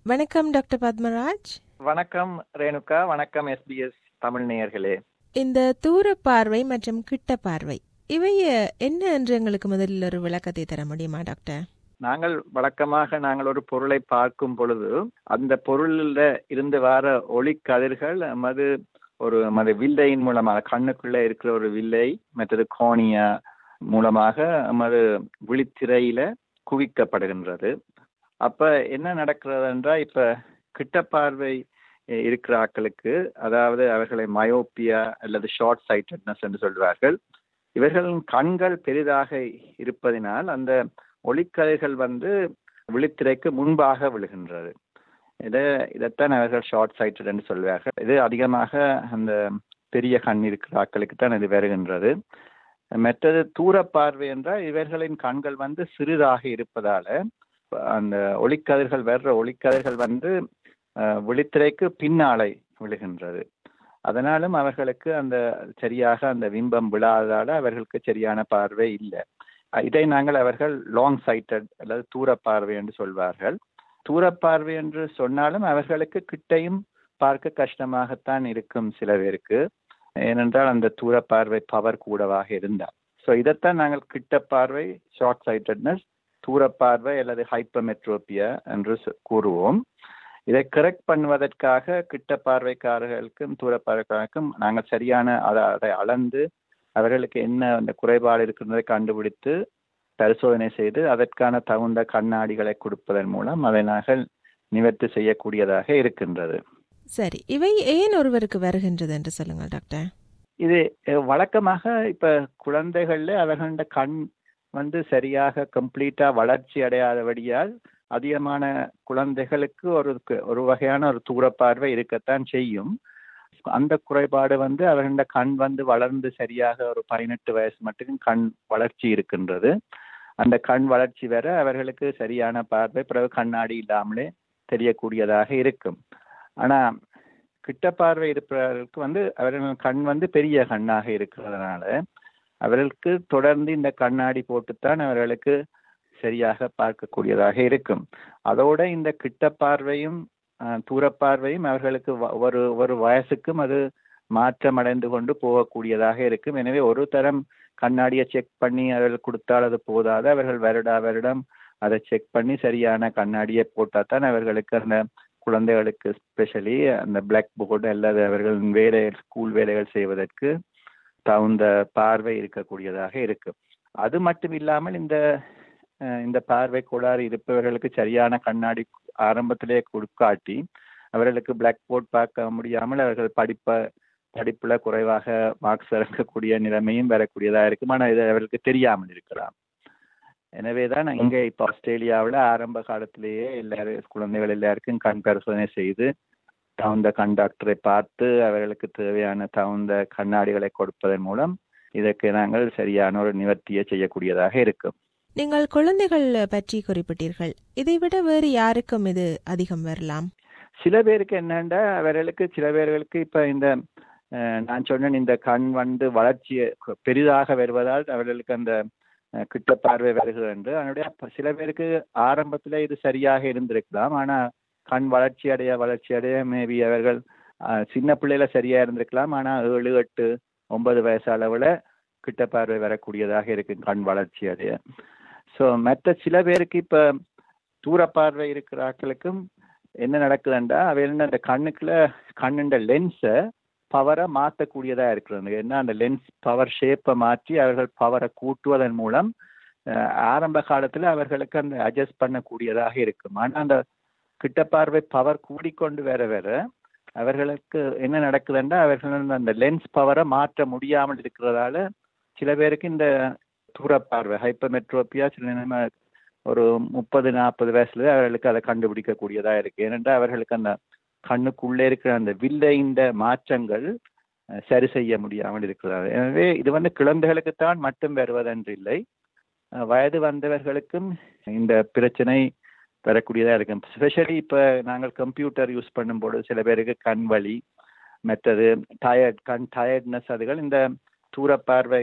வணக்கம் டாக்டர் பத்மராஜ் வணக்கம் ரேணுகா வணக்கம் எஸ்பிஎஸ் தமிழ் நேயர்களே இந்த தூர பார்வை மற்றும் கிட்ட பார்வை இவை அஹ், என்ன என்று எங்களுக்கு முதலில் ஒரு விளக்கத்தை தர முடியுமா டாக்டர் நாங்கள் வழக்கமாக நாங்கள் ஒரு பொருளை பார்க்கும் பொழுது அந்த பொருளில் இருந்து வர ஒளிக்கதிர்கள் நமது ஒரு மது வில்லையின் மூலமாக கண்ணுக்குள்ள இருக்கிற ஒரு வில்லை மற்றது கோணியா மூலமாக நமது விழித்திரையில குவிக்கப்படுகின்றது அப்ப என்ன நடக்கிறது என்றால் இப்ப கிட்ட பார்வை அஹ், இருக்கிற ஆட்களுக்கு அதாவது அவர்களை மயோப்பியா அல்லது ஷார்ட் சைட்டட்னஸ் என்று சொல்வார்கள் இவர்களின் கண்கள் பெரிதாக இருப்பதினால் அந்த ஒளிக்கதிர்கள் வந்து விழித்திரைக்கு முன்பாக விழுகின்றது இதை இதைத்தான் அவர்கள் ஷார்ட் சைட்டட் என்று சொல்வார்கள் இது அதிகமாக அந்த பெரிய கண் இருக்கிற ஆட்களுக்கு தான் இது வருகின்றது மற்றது தூர பார்வை என்றால் இவர்களின் கண்கள் வந்து சிறிதாக இருப்பதால அந்த ஒளிக்கதிர்கள் வர்ற ஒளிக்கதிர்கள் வந்து அஹ், விழித்திரைக்கு பின்னாலை விழுகின்றது அதனாலும் அவர்களுக்கு அந்த சரியாக அந்த பிம்பம் விழாததால அவர்களுக்கு சரியான பார்வை இல்லை இதை நாங்கள் அவர்கள் லாங் சைட்டட் அல்லது தூர பார்வை என்று சொல்வார்கள் தூர பார்வை என்று சொன்னாலும் அவர்களுக்கு கிட்டையும் பார்க்க கஷ்டமாகத்தான் இருக்கும் சில பேருக்கு ஏனென்றால் அந்த தூர பார்வை பவர் கூடவாக இருந்தால் ஸோ இதைத்தான் நாங்கள் கிட்ட பார்வை ஷார்ட் சைட்டட்னஸ் தூர பார்வை அல்லது ஹைப்பமெட்ரோபியா என்று சொ- கூறுவோம் இதை கரெக்ட் பண்ணுவதற்காக கிட்ட பார்வைக்காரர்களுக்கும் தூர பார்வைக்காரருக்கும் நாங்கள் சரியான அதை அதை அளந்து அவர்களுக்கு என்ன அந்த குறைபாடு இருக்கின்றதை கண்டுபிடித்து பரிசோதனை செய்து அதற்கான தகுந்த கண்ணாடிகளை கொடுப்பதன் மூலம் அதை நாங்கள் நிவர்த்தி செய்யக்கூடியதாக இருக்கின்றது சரி இவை ஏன் ஒருவருக்கு வருகின்றது என்று சொல்லுங்கள் டாக்டர் இது அஹ், வழக்கமாக இப்ப குழந்தைகள்ல அவர்களோட கண் வந்து சரியாக கம்ப்ளீட்டா வளர்ச்சி அடையாதபடியால் அதிகமான குழந்தைகளுக்கு ஒரு ஒரு வகையான ஒரு தூரப்பார்வை இருக்கத்தான் செய்யும் அந்த குறைபாடு வந்து அவர்களோட கண் வந்து வளர்ந்து சரியாக ஒரு பதினெட்டு வயசு மட்டும் கண் வளர்ச்சி இருக்கின்றது அந்த கண் வளர்ச்சி வர அவர்களுக்கு சரியான பார்வை பிறகு கண்ணாடி இல்லாமலே தெரியக்கூடியதாக இருக்கும் ஆனா கிட்ட பார்வை இருப்பவர்களுக்கு வந்து அவர்கள் கண் வந்து பெரிய கண்ணாக இருக்கிறதுனால அவர்களுக்கு தொடர்ந்து இந்த கண்ணாடி போட்டுத்தான் அவர்களுக்கு சரியாக பார்க்கக்கூடியதாக இருக்கும் அதோட இந்த கிட்ட பார்வையும் அஹ், தூரப்பார்வையும் அவர்களுக்கு வ- ஒரு ஒரு வயசுக்கும் அது மாற்றம் அடைந்து கொண்டு போகக்கூடியதாக இருக்கும் எனவே ஒரு தரம் கண்ணாடியை செக் பண்ணி அவர்கள் கொடுத்தால் அது போதாது அவர்கள் வருடா வருடம் அதை செக் பண்ணி சரியான கண்ணாடியை போட்டால் தான் அவர்களுக்கு அந்த குழந்தைகளுக்கு ஸ்பெஷலி அந்த பிளாக் போர்டு அல்லது அவர்கள் வேலை ஸ்கூல் வேலைகள் செய்வதற்கு தகுந்த பார்வை இருக்கக்கூடியதாக இருக்கும் அது மட்டும் இல்லாமல் இந்த அஹ், இந்த பார்வை கோளாறு இருப்பவர்களுக்கு சரியான கண்ணாடி ஆரம்பத்திலே கொடுக்காட்டி அவர்களுக்கு பிளாக் போர்ட் பார்க்க முடியாமல் அவர்கள் படிப்ப படிப்புல குறைவாக மார்க்ஸ் இறக்கக்கூடிய நிலைமையும் வரக்கூடியதாக இருக்கும் ஆனால் இது அவர்களுக்கு தெரியாமல் இருக்கலாம் எனவே தான் இங்கே இப்போ ஆஸ்திரேலியாவில் ஆரம்ப காலத்திலேயே எல்லாரும் குழந்தைகள் எல்லாருக்கும் கண் பரிசோதனை செய்து தகுந்த கண் டாக்டரை பார்த்து அவர்களுக்கு தேவையான தகுந்த கண்ணாடிகளை கொடுப்பதன் மூலம் இதற்கு நாங்கள் சரியான ஒரு நிவர்த்தியை செய்யக்கூடியதாக இருக்கும் நீங்கள் குழந்தைகள் பற்றி குறிப்பிட்டீர்கள் இதைவிட வேறு யாருக்கும் இது அதிகம் வரலாம் சில பேருக்கு என்னண்டா அவர்களுக்கு சில பேர்களுக்கு இப்ப இந்த அஹ், நான் சொன்னேன் இந்த கண் வந்து வளர்ச்சியை கு- பெரிதாக வருவதால் அவர்களுக்கு அந்த அஹ், கிட்ட பார்வை வருகிறது என்று அதனுடைய ப- சில பேருக்கு ஆரம்பத்துல இது சரியாக இருந்திருக்கலாம் ஆனா கண் வளர்ச்சி அடைய வளர்ச்சி அடைய மேபி அவர்கள் அஹ், சின்ன பிள்ளையில சரியா இருந்திருக்கலாம் ஆனா ஏழு எட்டு ஒன்பது வயசு அளவுல கிட்ட பார்வை வரக்கூடியதாக இருக்கு கண் வளர்ச்சி அடைய ஸோ மற்ற சில பேருக்கு இப்ப தூர பார்வை இருக்கிற ஆட்களுக்கும் என்ன நடக்குதுண்டா அவையில அந்த கண்ணுக்குள்ள கண்ணுண்ட லென்ஸை பவரை மாற்றக்கூடியதா இருக்கிறது ஏன்னா அந்த லென்ஸ் பவர் ஷேப்பை மாற்றி அவர்கள் பவரை கூட்டுவதன் மூலம் அஹ், ஆரம்ப காலத்துல அவர்களுக்கு அந்த அட்ஜஸ்ட் பண்ணக்கூடியதாக இருக்கும் ஆனா அந்த கிட்ட பார்வை பவர் கூடிக்கொண்டு வர வர அவர்களுக்கு என்ன நடக்குதுன்னா அவர்கள் அந்த லென்ஸ் பவரை மாற்ற முடியாமல் இருக்கிறதால சில பேருக்கு இந்த தூர பார்வை ஹைப்பமெட்ரோபியா சில நேரம் ஒரு முப்பது நாற்பது வயசுல அவர்களுக்கு அதை கண்டுபிடிக்கக்கூடியதா இருக்கு ஏனென்றால் அவர்களுக்கு அந்த கண்ணுக்குள்ளே இருக்கிற அந்த வில்லைந்த மாற்றங்கள் அஹ், சரி செய்ய முடியாமல் இருக்கிறது எனவே இது வந்து குழந்தைகளுக்குத்தான் மட்டும் வருவதென்று இல்லை அஹ், வயது வந்தவர்களுக்கும் இந்த பிரச்சனை வரக்கூடியதா இருக்கும் ஸ்பெஷலி இப்ப நாங்கள் கம்ப்யூட்டர் யூஸ் பண்ணும்போது சில பேருக்கு கண் வலி மற்றது டயர்ட் கண் டயர்ட்னஸ் அதுகள் இந்த தூரப்பார்வை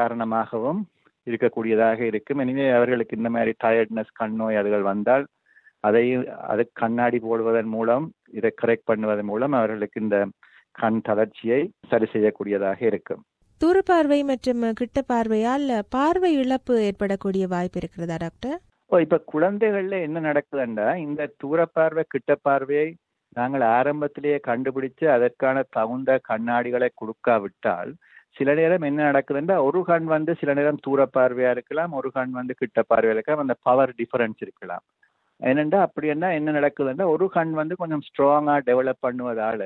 காரணமாகவும் இருக்கக்கூடியதாக இருக்கும் எனவே அவர்களுக்கு இந்த மாதிரி டயர்ட்னஸ் கண் நோய் அதுகள் வந்தால் அதை அது கண்ணாடி போடுவதன் மூலம் இதை கரெக்ட் பண்ணுவதன் மூலம் அவர்களுக்கு இந்த கண் தளர்ச்சியை சரி செய்யக்கூடியதாக இருக்கும் தூரப்பார்வை மற்றும் கிட்ட பார்வையால் பார்வை இழப்பு ஏற்படக்கூடிய வாய்ப்பு இருக்கிறதா டாக்டர் ஓ இப்ப குழந்தைகள்ல என்ன நடக்குதுன்னா இந்த தூரப்பார்வை கிட்ட பார்வையை நாங்கள் ஆரம்பத்திலேயே கண்டுபிடிச்சு அதற்கான தகுந்த கண்ணாடிகளை கொடுக்காவிட்டால் சில நேரம் என்ன நடக்குதுன்னா ஒரு கண் வந்து சில நேரம் தூர பார்வையா இருக்கலாம் ஒரு கண் வந்து கிட்ட பார்வையா இருக்கலாம் அந்த பவர் டிஃபரன்ஸ் இருக்கலாம் ஏனென்றா அப்படி என்ன என்ன நடக்குதுன்னா ஒரு கண் வந்து கொஞ்சம் ஸ்ட்ராங்கா டெவலப் பண்ணுவதால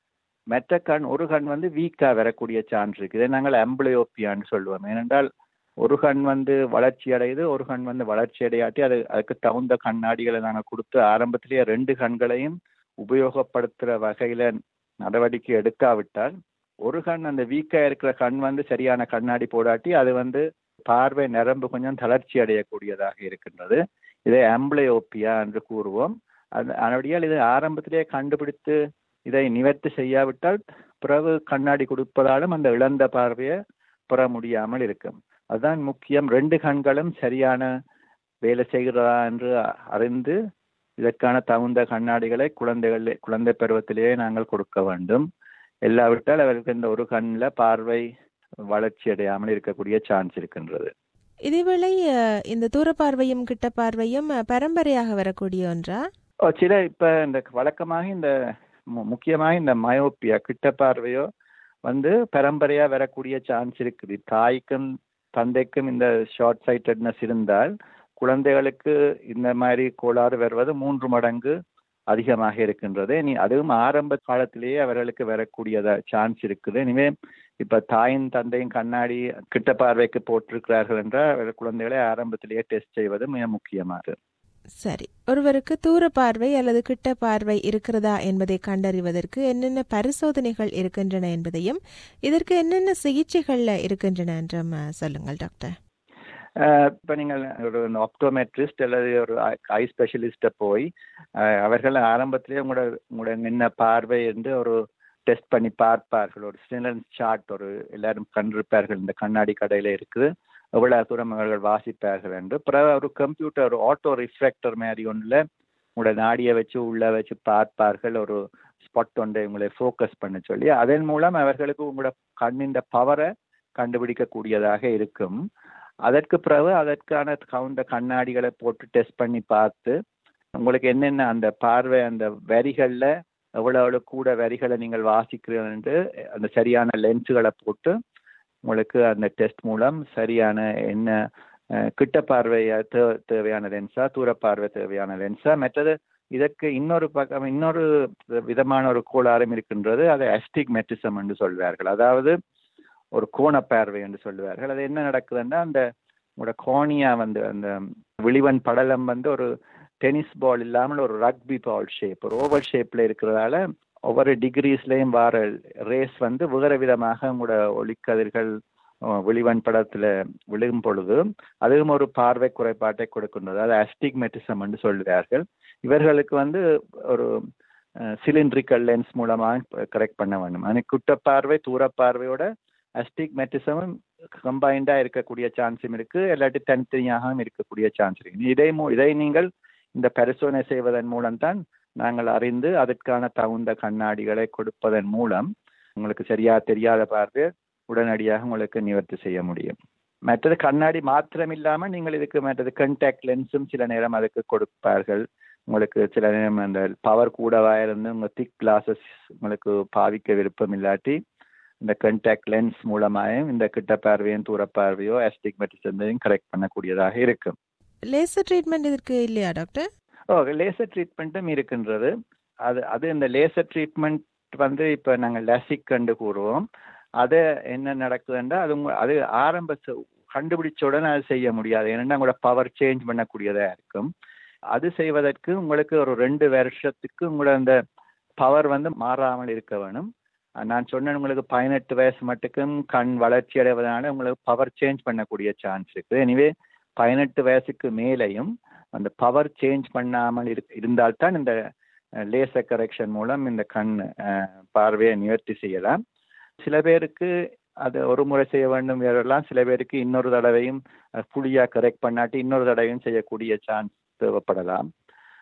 மற்ற கண் ஒரு கண் வந்து வீக்கா வரக்கூடிய சான்ஸ் இருக்கு இதை நாங்கள் அம்பிளையோப்பியான்னு சொல்லுவோம் ஏனென்றால் ஒரு கண் வந்து வளர்ச்சி அடையுது ஒரு கண் வந்து வளர்ச்சி அடையாட்டி அது அதுக்கு தகுந்த கண்ணாடிகளை நாங்கள் கொடுத்து ஆரம்பத்திலேயே ரெண்டு கண்களையும் உபயோகப்படுத்துகிற வகையில் நடவடிக்கை எடுக்காவிட்டால் ஒரு கண் அந்த வீக்காக இருக்கிற கண் வந்து சரியான கண்ணாடி போடாட்டி அது வந்து பார்வை நரம்பு கொஞ்சம் தளர்ச்சி அடையக்கூடியதாக இருக்கின்றது இதை ஆம்பிளையோப்பியா என்று கூறுவோம் அது அதனுடையால் இது ஆரம்பத்திலேயே கண்டுபிடித்து இதை நிவர்த்தி செய்யாவிட்டால் பிறகு கண்ணாடி கொடுப்பதாலும் அந்த இழந்த பார்வையை பெற முடியாமல் இருக்கும் அதுதான் முக்கியம் ரெண்டு கண்களும் சரியான வேலை செய்கிறதா என்று அறிந்து இதற்கான தகுந்த கண்ணாடிகளை குழந்தைகள் குழந்தை பருவத்திலேயே நாங்கள் கொடுக்க வேண்டும் இல்லாவிட்டால் அவருக்கு இந்த ஒரு கண்ணில் பார்வை வளர்ச்சி அடையாமல் இருக்கக்கூடிய சான்ஸ் இருக்கின்றது இதேவேளை இந்த தூரப்பார்வையும் கிட்ட பார்வையும் பரம்பரையாக வரக்கூடிய ஒன்றா சில இப்ப இந்த வழக்கமாக இந்த முக்கியமாக இந்த மயோப்பியா கிட்ட பார்வையோ வந்து பரம்பரையா வரக்கூடிய சான்ஸ் இருக்குது தாய்க்கும் தந்தைக்கும் இந்த ஷார்ட் சைட்டட்னஸ் இருந்தால் குழந்தைகளுக்கு இந்த மாதிரி கோளாறு வருவது மூன்று மடங்கு அதிகமாக இருக்கின்றது நீ அதுவும் ஆரம்ப காலத்திலேயே அவர்களுக்கு வரக்கூடியதா சான்ஸ் இருக்குது இனிமே இப்ப தாயின் தந்தையும் கண்ணாடி கிட்ட பார்வைக்கு போட்டிருக்கிறார்கள் என்றால் குழந்தைகளை ஆரம்பத்திலேயே டெஸ்ட் செய்வது மிக முக்கியமானது சரி ஒருவருக்கு தூர பார்வை அல்லது கிட்ட பார்வை இருக்கிறதா என்பதை கண்டறிவதற்கு என்னென்ன பரிசோதனைகள் இருக்கின்றன என்பதையும் இதற்கு என்னென்ன சிகிச்சைகள் இருக்கின்றன என்றும் சொல்லுங்கள் டாக்டர் இப்போ நீங்கள் ஒரு ஆப்டோமெட்ரிஸ்ட் அல்லது ஒரு ஐ ஸ்பெஷலிஸ்ட்டை போய் அவர்கள் ஆரம்பத்திலேயே உங்களோட உங்களோட நின்ன பார்வை என்று ஒரு டெஸ்ட் பண்ணி பார்ப்பார்கள் ஒரு ஸ்டிலன்ஸ் சார்ட் ஒரு எல்லாரும் கண்டிருப்பார்கள் இந்த கண்ணாடி கடையில் இருக்குது எவ்வளவு தூரம் அவர்கள் வாசிப்பார்கள் என்று பிறகு ஒரு கம்ப்யூட்டர் ஒரு ஆட்டோ ரிஃப்ளெக்டர் மாதிரி ஒன்றில் உங்களோட நாடியை வச்சு உள்ள வச்சு பார்ப்பார்கள் ஒரு ஸ்பாட் ஒன்றை உங்களை ஃபோக்கஸ் பண்ண சொல்லி அதன் மூலம் அவர்களுக்கு உங்களோட கண்ணின் பவரை கண்டுபிடிக்கக்கூடியதாக இருக்கும் அதற்கு பிறகு அதற்கான கவுண்ட கண்ணாடிகளை போட்டு டெஸ்ட் பண்ணி பார்த்து உங்களுக்கு என்னென்ன அந்த பார்வை அந்த வரிகளில் எவ்வளோ எவ்வளோ கூட வரிகளை நீங்கள் வாசிக்கிறீர்கள் அந்த சரியான லென்ஸுகளை போட்டு உங்களுக்கு அந்த டெஸ்ட் மூலம் சரியான என்ன கிட்ட பார்வை தேவையான லென்ஸா தூர பார்வை தேவையான லென்ஸா மற்றது இதற்கு இன்னொரு பக்கம் இன்னொரு விதமான ஒரு கோளாறும் இருக்கின்றது அதை அஸ்டிக் மெட்டிசம் என்று சொல்வார்கள் அதாவது ஒரு கோண பார்வை என்று சொல்லுவார்கள் அது என்ன நடக்குதுன்னா அந்த உங்களோட கோணியா வந்து அந்த விழிவன் படலம் வந்து ஒரு டென்னிஸ் பால் இல்லாமல் ஒரு ரக்பி பால் ஷேப் ஒரு ஓவல் ஷேப்ல இருக்கிறதால ஒவ்வொரு டிகிரிஸ்லையும் வர ரேஸ் வந்து வேறு விதமாக உங்களோட ஒளிக்கதிர்கள் விழிவன் படத்துல விழுகும் பொழுது அதுவும் ஒரு பார்வை குறைபாட்டை கொடுக்கின்றது அது அஸ்டிக்மெட்டிசம் என்று சொல்லுவார்கள் இவர்களுக்கு வந்து ஒரு சிலிண்ட்ரிக்கல் லென்ஸ் மூலமாக கரெக்ட் பண்ண வேண்டும் ஆனால் குட்ட பார்வை தூர பார்வையோட அஸ்டிக்மெட்டிசமும் கம்பைண்டா இருக்கக்கூடிய சான்ஸும் இருக்கு இல்லாட்டி தனித்தனியாகவும் இருக்கக்கூடிய சான்ஸ் இருக்கு இதை இதை நீங்கள் இந்த பரிசோதனை செய்வதன் மூலம்தான் நாங்கள் அறிந்து அதற்கான தகுந்த கண்ணாடிகளை கொடுப்பதன் மூலம் உங்களுக்கு சரியா தெரியாத பார்வை உடனடியாக உங்களுக்கு நிவர்த்தி செய்ய முடியும் மற்றது கண்ணாடி மாத்திரம் இல்லாமல் நீங்கள் இதுக்கு மற்றது கண்டாக்ட் லென்ஸும் சில நேரம் அதுக்கு கொடுப்பார்கள் உங்களுக்கு சில நேரம் அந்த பவர் கூடவா இருந்து உங்கள் திக் கிளாஸஸ் உங்களுக்கு பாவிக்க விருப்பம் இல்லாட்டி இந்த கண்டாக்ட் லென்ஸ் மூலமாயும் இந்த கிட்ட பார்வையும் தூர பார்வையோ அஸ்டிக்மெட்டிசத்தையும் கரெக்ட் பண்ணக்கூடியதாக இருக்கும் லேசர் ட்ரீட்மெண்ட் இதற்கு இல்லையா டாக்டர் ஓ லேசர் ட்ரீட்மெண்ட்டும் இருக்கின்றது அது அது இந்த லேசர் ட்ரீட்மெண்ட் வந்து இப்போ நாங்கள் லசிக் கண்டு கூறுவோம் அது என்ன நடக்குதுன்றா அது அது ஆரம்ப கண்டுபிடிச்ச உடனே அது செய்ய முடியாது ஏன்னா உங்களோட பவர் சேஞ்ச் பண்ணக்கூடியதாக இருக்கும் அது செய்வதற்கு உங்களுக்கு ஒரு ரெண்டு வருஷத்துக்கு உங்களோட அந்த பவர் வந்து மாறாமல் இருக்க வேணும் நான் சொன்னேன் உங்களுக்கு பதினெட்டு வயசு மட்டுக்கும் கண் வளர்ச்சி அடைவதனால உங்களுக்கு பவர் சேஞ்ச் பண்ணக்கூடிய சான்ஸ் இருக்குது எனிவே பதினெட்டு வயசுக்கு மேலேயும் அந்த பவர் சேஞ்ச் பண்ணாமல் இருந்தால்தான் இந்த லேசர் கரெக்ஷன் மூலம் இந்த கண் பார்வையை நிவர்த்தி செய்யலாம் சில பேருக்கு அது ஒரு முறை செய்ய வேண்டும் வேறெல்லாம் சில பேருக்கு இன்னொரு தடவையும் புளியா கரெக்ட் பண்ணாட்டி இன்னொரு தடவையும் செய்யக்கூடிய சான்ஸ் தேவைப்படலாம்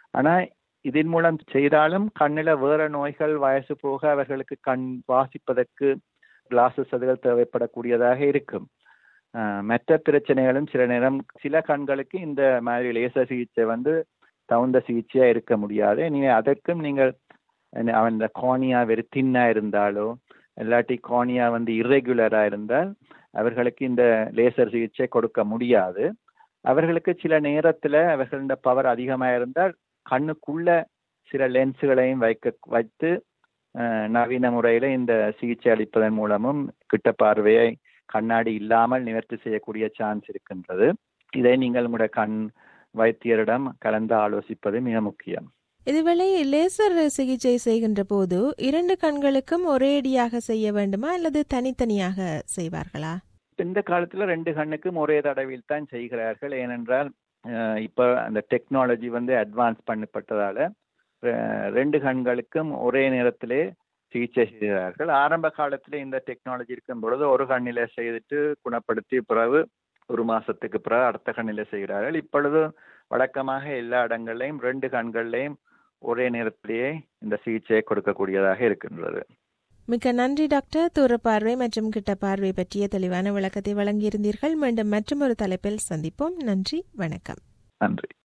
ஆனா இதன் மூலம் செய்தாலும் கண்ணில் வேற நோய்கள் வயசு போக அவர்களுக்கு கண் வாசிப்பதற்கு கிளாஸஸ் அதுகள் தேவைப்படக்கூடியதாக இருக்கும் மற்ற பிரச்சனைகளும் சில நேரம் சில கண்களுக்கு இந்த மாதிரி லேசர் சிகிச்சை வந்து தகுந்த சிகிச்சையா இருக்க முடியாது நீங்க அதற்கும் நீங்கள் அவன் இந்த கோனியா வெறு தின்னா இருந்தாலோ இல்லாட்டி கோனியா வந்து இர்ரெகுலரா இருந்தால் அவர்களுக்கு இந்த லேசர் சிகிச்சை கொடுக்க முடியாது அவர்களுக்கு சில நேரத்துல அவர்களோட பவர் அதிகமாக இருந்தால் கண்ணுக்குள்ள சில லென்ஸுகளையும் வைக்க வைத்து நவீன முறையில இந்த சிகிச்சை அளிப்பதன் மூலமும் கிட்ட பார்வையை கண்ணாடி இல்லாமல் நிவர்த்தி செய்யக்கூடிய சான்ஸ் இருக்கின்றது இதை நீங்கள் உங்களுடைய கண் வைத்தியரிடம் கலந்து ஆலோசிப்பது மிக முக்கியம் இதுவேளை லேசர் சிகிச்சை செய்கின்ற போது இரண்டு கண்களுக்கும் ஒரேடியாக செய்ய வேண்டுமா அல்லது தனித்தனியாக செய்வார்களா இந்த காலத்துல ரெண்டு கண்ணுக்கும் ஒரே தடவையில் தான் செய்கிறார்கள் ஏனென்றால் இப்ப அந்த டெக்னாலஜி வந்து அட்வான்ஸ் பண்ணப்பட்டதால ரெண்டு கண்களுக்கும் ஒரே நேரத்திலே சிகிச்சை செய்கிறார்கள் ஆரம்ப காலத்துல இந்த டெக்னாலஜி இருக்கும் பொழுது ஒரு கண்ணில செய்துட்டு குணப்படுத்தி பிறகு ஒரு மாசத்துக்கு பிறகு அடுத்த கண்ணில செய்கிறார்கள் இப்பொழுது வழக்கமாக எல்லா இடங்கள்லையும் ரெண்டு கண்கள்லையும் ஒரே நேரத்திலேயே இந்த சிகிச்சையை கொடுக்கக்கூடியதாக இருக்கின்றது மிக்க நன்றி டாக்டர் தூர பார்வை மற்றும் கிட்ட பார்வை பற்றிய தெளிவான விளக்கத்தை வழங்கியிருந்தீர்கள் மீண்டும் மற்றொரு தலைப்பில் சந்திப்போம் நன்றி வணக்கம் நன்றி